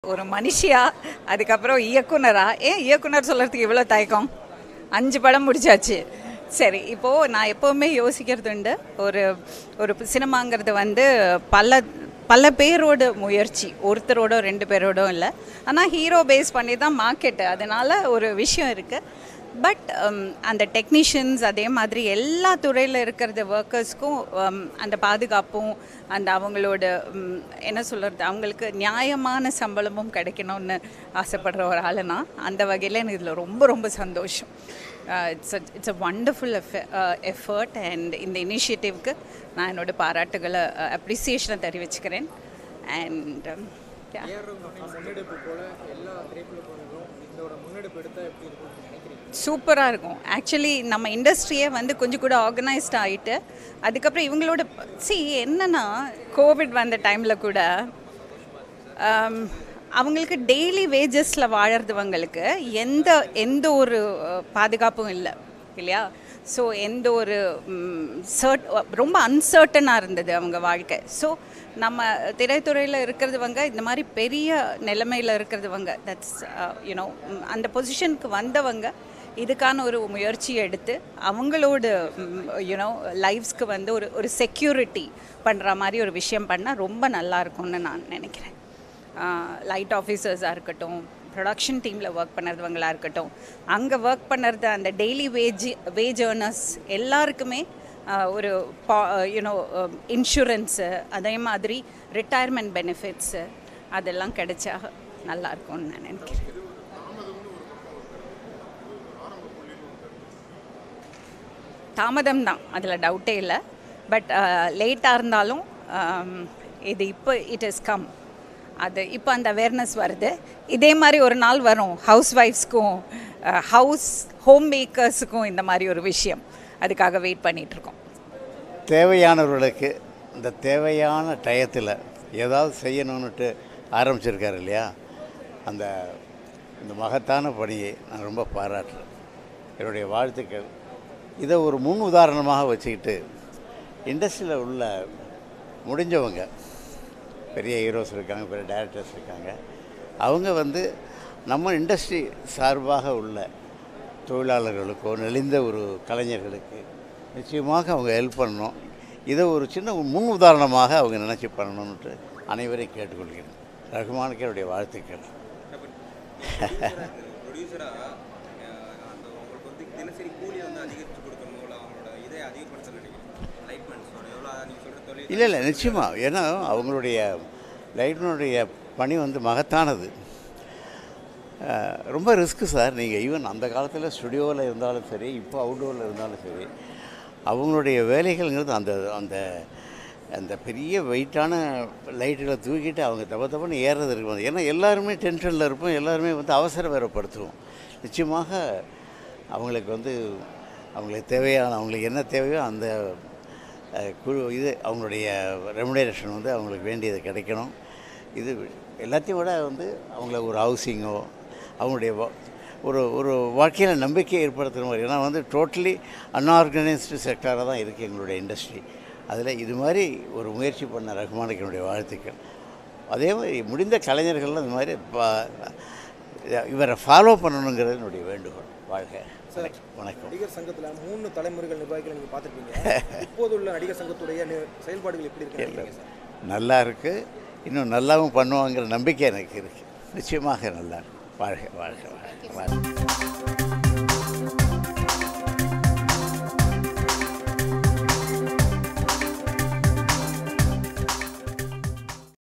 ஒரு மனுஷியா அதுக்கப்புறம் இயக்குனரா ஏன் இயக்குனர் சொல்றதுக்கு இவ்வளோ தயக்கம் அஞ்சு படம் முடிச்சாச்சு சரி இப்போ நான் எப்பவுமே யோசிக்கிறது உண்டு ஒரு ஒரு சினிமாங்கிறது வந்து பல பல பேரோட முயற்சி ஒருத்தரோட ரெண்டு பேரோட இல்லை ஆனால் ஹீரோ பேஸ் பண்ணி தான் மார்க்கெட்டு அதனால ஒரு விஷயம் இருக்குது பட் அந்த டெக்னீஷியன்ஸ் அதே மாதிரி எல்லா துறையில் இருக்கிறது ஒர்க்கர்ஸ்க்கும் அந்த பாதுகாப்பும் அந்த அவங்களோட ம், என்ன சொல்கிறது அவங்களுக்கு நியாயமான சம்பளமும் கிடைக்கணும்னு ஆசைப்படுற ஒரு ஆளு நான் அந்த வகையில் எனக்கு இதில் ரொம்ப ரொம்ப சந்தோஷம் it's it's a wonderful effort and இந்த இனிஷியேட்டிவ்க்கு நான் என்னோட பாராட்டுகளை அப்ரிசியேஷனை தெரிவிச்சுக்கிறேன் அண்ட் முன்னெடுப்பு போல எல்லா திரைப்படங்களும் இதோட முன்னெடுப்பு எடுத்தா எப்படி இருக்கும்னு நினைக்கிறீங்க சூப்பராக இருக்கும் ஆக்சுவலி நம்ம இண்டஸ்ட்ரியே வந்து கொஞ்சம் கூட ஆர்கனைஸ்ட் ஆகிட்டு அதுக்கப்புறம் இவங்களோட சி என்னன்னா கோவிட் வந்த டைமில் கூட ஆம், அவங்களுக்கு டெய்லி வேஜஸில் வாழறதுவங்களுக்கு எந்த எந்த ஒரு அஹ், பாதுகாப்பும் இல்லை இல்லையா ஸோ எந்த ஒரு சர்ட் ரொம்ப அன்சர்டனாக இருந்தது அவங்க வாழ்க்கை ஸோ நம்ம திரைத்துறையில் இருக்கிறதுவங்க இந்த மாதிரி பெரிய நிலைமையில் இருக்கிறதுவங்க தட்ஸ் யூனோ அந்த பொசிஷனுக்கு வந்தவங்க இதுக்கான ஒரு முயற்சி எடுத்து அவங்களோட யூனோ லைஃப்ஸ்க்கு வந்து ஒரு ஒரு செக்யூரிட்டி பண்ணுற மாதிரி ஒரு விஷயம் பண்ணால் ரொம்ப நல்லா இருக்கும்னு நான் நினைக்கிறேன் லைட் ஆஃபீஸர்ஸாக இருக்கட்டும் ப்ரொடக்ஷன் டீமில் ஒர்க் பண்ணுறவங்களா இருக்கட்டும் அங்கே ஒர்க் பண்ணுறது அந்த டெய்லி வேஜ் வேஜ் ஏர்னர்ஸ் எல்லாருக்குமே ஆஹ், ஒரு யூனோ இன்சூரன்ஸு அதே மாதிரி ரிட்டையர்மெண்ட் பெனிஃபிட்ஸு அதெல்லாம் கிடைச்சா நல்லா இருக்கும்னு நான் நினைக்கிறேன் தாமதம் தான் அதில் டவுட்டே இல்லை பட் லேட்டாக இருந்தாலும் ஆம், இது இப்போ இட் இஸ் கம் அது இப்போ அந்த அவேர்னஸ் வருது இதே மாதிரி ஒரு நாள் வரும் ஹவுஸ் ஒய்ஃப்ஸ்க்கும் ஹவுஸ் ஹோம் மேக்கர்ஸுக்கும் இந்த மாதிரி ஒரு விஷயம் அதுக்காக வெயிட் பண்ணிகிட்ருக்கோம் தேவையானவர்களுக்கு இந்த தேவையான டயத்தில் ஏதாவது செய்யணும்னுட்டு ஆரம்பிச்சிருக்காரு இல்லையா அந்த இந்த மகத்தான பணியை நான் ரொம்ப பாராட்டுறேன் என்னுடைய வாழ்த்துக்கள் இதை ஒரு முன் உதாரணமாக வச்சுக்கிட்டு இண்டஸ்ட்ரியில் உள்ள முடிஞ்சவங்க பெரிய ஹீரோஸ் இருக்காங்க பெரிய டைரக்டர்ஸ் இருக்காங்க அவங்க வந்து நம்ம இண்டஸ்ட்ரி சார்பாக உள்ள தொழிலாளர்களுக்கோ நெளிந்த ஒரு கலைஞர்களுக்கு நிச்சயமாக அவங்க ஹெல்ப் பண்ணணும் இதை ஒரு சின்ன முன் உதாரணமாக அவங்க நினச்சி பண்ணணும்னுட்டு அனைவரையும் கேட்டுக்கொள்கிறேன் ரகுமானுக்கு என்னுடைய வாழ்த்துக்கள் ப்ரொடியூசராக அந்த உங்களுக்கு வந்து தினசரி கூலி வந்து அதிகரித்து கொடுக்கணும் இல்லை அவங்களோட இதை அதிகப்படுத்த நினைக்கிறேன் லைட்மெண்ட்ஸோட எவ்வளோ நீங்கள் சொல்கிற தொழில் இல்லை இல்லை நிச்சயமாக ஏன்னா அவங்களுடைய லைட்னுடைய பணி வந்து மகத்தானது அஹ், ரொம்ப ரிஸ்க்கு சார் நீங்கள் ஈவன் அந்த காலத்தில் ஸ்டுடியோவில் இருந்தாலும் சரி இப்போ அவுட்டோரில் இருந்தாலும் சரி அவங்களுடைய வேலைகள்ங்கிறது அந்த அந்த அந்த பெரிய வெயிட்டான லைட்டுகளை தூக்கிட்டு அவங்க தப்ப தப்பன்னு ஏறுறது இருக்கும் ஏன்னா எல்லாருமே டென்ஷனில் இருப்போம் எல்லாருமே வந்து அவசர வேறப்படுத்துவோம் நிச்சயமாக அவங்களுக்கு வந்து அவங்களுக்கு தேவையான அவங்களுக்கு என்ன தேவையோ அந்த அஹ், குழு இது அவங்களுடைய ரெமுனரேஷன் வந்து அவங்களுக்கு வேண்டியது கிடைக்கணும் இது எல்லாத்தையும் விட வந்து அவங்கள ஒரு ஹவுசிங்கோ அவங்களுடைய வா- ஒரு ஒரு வாழ்க்கையில் நம்பிக்கை ஏற்படுத்துகிற மாதிரி ஏன்னா வந்து டோட்டலி அன்ஆர்கனைஸ்டு செக்டராக தான் இருக்குது எங்களுடைய இண்டஸ்ட்ரி அதில் இது மாதிரி ஒரு முயற்சி பண்ண ரகுமானுக்கு என்னுடைய வாழ்த்துக்கள் அதே மாதிரி முடிந்த கலைஞர்கள்லாம் இந்த மாதிரி பா- இவரை ஃபாலோ பண்ணணுங்கிறது என்னுடைய வேண்டுகோள் வாழ்க வணக்கம் வணக்கம் நடிகர் சங்கத்துல மூணு தலைமுறைகள் நிர்வாகிகளை நீங்க பார்த்துருப்பீங்க இப்போது உள்ள நடிகர் சங்கத்துடைய நி- செயல்பாடுகள் எப்படி இருக்கு நினைக்கிறீங்க சார் நல்லா இருக்குது இன்னும் நல்லாவும் பண்ணுவாங்கிற நம்பிக்கை எனக்கு இருக்குது நிச்சயமாக நல்லா இருக்கு வாழ்க வாழ்க வாழ்க வாழ்க